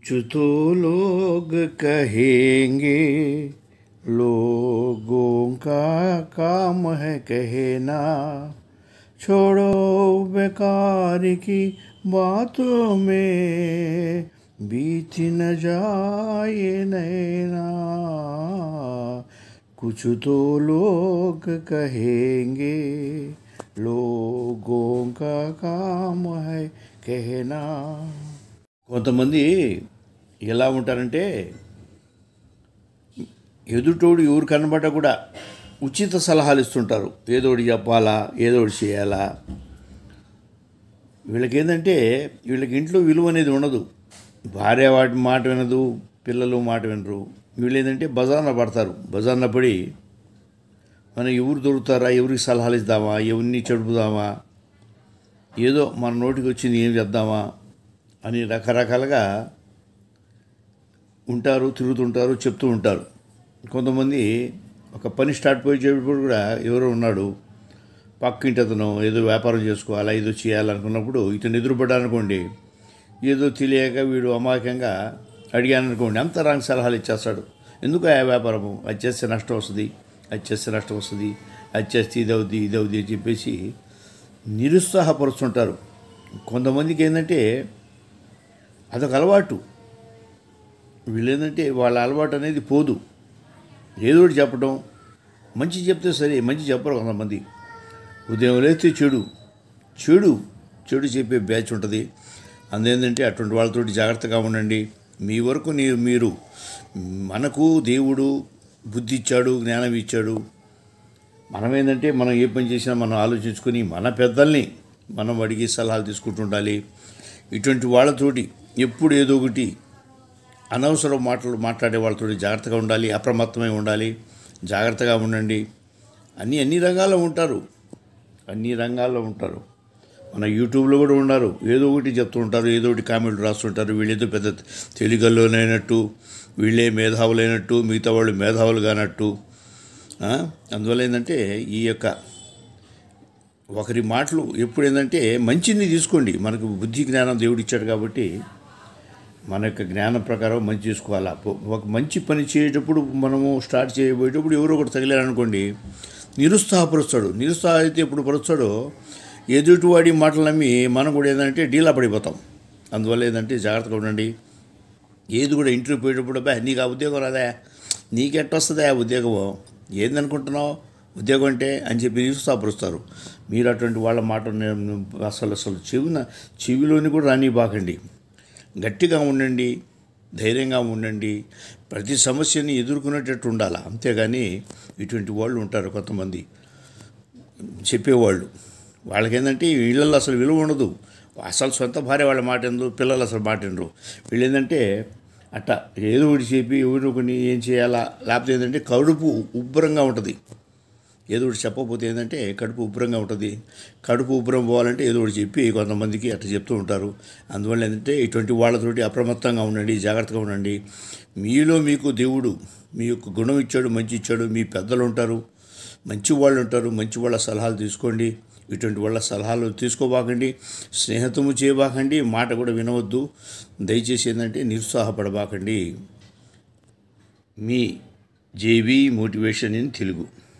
कुछ तो लोग कहेंगे लोगों का काम है कहना छोड़ो बेकार की बातों में बीत न जाए नैना कुछ तो लोग कहेंगे लोगों का काम है कहना కొంతమంది ఎలా ఉంటారంటే ఎదుటోడు ఎవరు కనబడ్డా కూడా ఉచిత సలహాలు ఇస్తుంటారు ఏదోటి చెప్పాలా ఏదోటి చేయాలా వీళ్ళకి ఏంటంటే వీళ్ళకి ఇంట్లో విలువ అనేది ఉండదు భార్య వాటి మాట వినదు పిల్లలు మాట వినరు వీళ్ళు ఏంటంటే బజార్న పడతారు బజార్న పడి మనం ఎవరు దొరుకుతారా ఎవరికి సలహాలు ఇద్దామా ఎవరిని చెడుపుదామా ఏదో మన నోటికి వచ్చింది ఏం చేద్దామా అని రకరకాలుగా ఉంటారు తిరుగుతుంటారు చెప్తూ ఉంటారు కొంతమంది ఒక పని స్టార్ట్ పోయేటప్పుడు కూడా ఎవరో ఉన్నాడు పక్కింటి అతను ఏదో వ్యాపారం చేసుకోవాలా ఏదో చేయాలనుకున్నప్పుడు ఇతను ఎదురుపడ్డానుకోండి ఏదో తెలియక వీడు అమాయకంగా అడిగాను అనుకోండి అంత రాంగ్ సలహాలు ఇచ్చేస్తాడు ఎందుకు ఆ వ్యాపారము అది చేస్తే నష్టం వస్తుంది అది చేస్తే నష్టం వస్తుంది అది చేస్తే ఇది అవుద్ది ఇది అవుద్ది అని చెప్పేసి నిరుత్సాహపరుస్తుంటారు కొంతమందికి ఏంటంటే అదొక అలవాటు వీళ్ళేంటంటే వాళ్ళ అలవాటు అనేది పోదు ఏదో ఒకటి చెప్పడం మంచి చెప్తే సరే మంచి చెప్పరు కొంతమంది ఉదయం లేస్తే చెడు చెడు చెడు చెప్పే బ్యాచ్ ఉంటుంది అందేంటంటే అటువంటి వాళ్ళతోటి జాగ్రత్తగా ఉండండి మీ వరకు నీ మీరు మనకు దేవుడు బుద్ధి ఇచ్చాడు జ్ఞానం ఇచ్చాడు మనం ఏంటంటే మనం ఏ పని చేసినా మనం ఆలోచించుకొని మన పెద్దల్ని మనం అడిగి సలహాలు తీసుకుంటూ ఉండాలి ఇటువంటి వాళ్ళతోటి ఎప్పుడు ఏదో ఒకటి అనవసరం మాటలు మాట్లాడే వాళ్ళతో జాగ్రత్తగా ఉండాలి అప్రమత్తమై ఉండాలి జాగ్రత్తగా ఉండండి అన్ని అన్ని రంగాల్లో ఉంటారు అన్ని రంగాల్లో ఉంటారు మన యూట్యూబ్లో కూడా ఉన్నారు ఏదో ఒకటి చెప్తూ ఉంటారు ఏదో ఒకటి కామెంట్లు రాస్తుంటారు వీళ్ళేదో పెద్ద తెలుగులోనైనట్టు వీళ్ళే మేధావులైనట్టు మిగతా వాళ్ళు మేధావులు కానట్టు ఆ? అందువల్ల ఏంటంటే ఈ యొక్క ఒకరి మాటలు ఎప్పుడు ఏంటంటే మంచిని తీసుకోండి మనకు బుద్ధి జ్ఞానం దేవుడు ఇచ్చాడు కాబట్టి మన యొక్క జ్ఞానం ప్రకారం మంచి చేసుకోవాలా పో- ఒక మంచి పని చేసేటప్పుడు మనము స్టార్ట్ చేయబోయేటప్పుడు ఎవరో ఒకటి తగిలారనుకోండి నిరుత్సాహపరుస్తాడు నిరుత్సాహ అయితే ఎప్పుడు పరుస్తాడో ఎదుటివాడి మాటలు నమ్మి మనం కూడా ఏంటంటే డీలా పడిపోతాం అందువల్ల ఏంటంటే జాగ్రత్తగా ఉండండి ఏది కూడా ఇంటర్వ్యూ పోయేటప్పుడు బా నీకు ఆ ఉద్యోగం రాదా నీకెట్టొస్తుందా ఆ ఉద్యోగం ఏందనుకుంటున్నావు ఉద్యోగం అంటే అని చెప్పి నిరుత్సాహపరుస్తారు మీరు అటువంటి వాళ్ళ మాట నేను అసలు అసలు చెవిన చెవిలోని కూడా రానివ్వకండి గట్టిగా ఉండండి ధైర్యంగా ఉండండి ప్రతి సమస్యని ఎదుర్కొనేటట్టు ఉండాలి అంతేగాని ఇటువంటి వాళ్ళు ఉంటారు కొంతమంది చెప్పేవాళ్ళు వాళ్ళకేంటంటే వీళ్ళల్లో అసలు విలువ ఉండదు అసలు సొంత భార్య వాళ్ళ మాట ఎందు పిల్లలు అసలు మాట వినరు వీళ్ళు ఏంటంటే అట్ట ఏదో ఒకటి చెప్పి ఎవరు ఒకటి ఏం చేయాలా లేకపోతే ఏంటంటే కడుపు ఉబ్బరంగా ఉంటుంది ఏదో ఒకటి చెప్పకపోతే ఏంటంటే కడుపు ఉబ్బరంగా ఉంటుంది కడుపు ఉబ్బరం పోవాలంటే ఏదో ఒకటి చెప్పి కొంతమందికి అట్లా చెప్తూ ఉంటారు అందువల్ల ఏంటంటే ఇటువంటి వాళ్ళతోటి అప్రమత్తంగా ఉండండి జాగ్రత్తగా ఉండండి మీలో మీకు దేవుడు మీ యొక్క గుణం ఇచ్చాడు మంచి ఇచ్చాడు మీ పెద్దలు ఉంటారు మంచి వాళ్ళు ఉంటారు మంచి వాళ్ళ సలహాలు తీసుకోండి ఇటువంటి వాళ్ళ సలహాలు తీసుకోబాకండి స్నేహితము చేయబాకండి మాట కూడా వినవద్దు దయచేసి ఏంటంటే నిరుత్సాహపడబాకండి మీ జేబీ మోటివేషన్ ఇన్ తెలుగు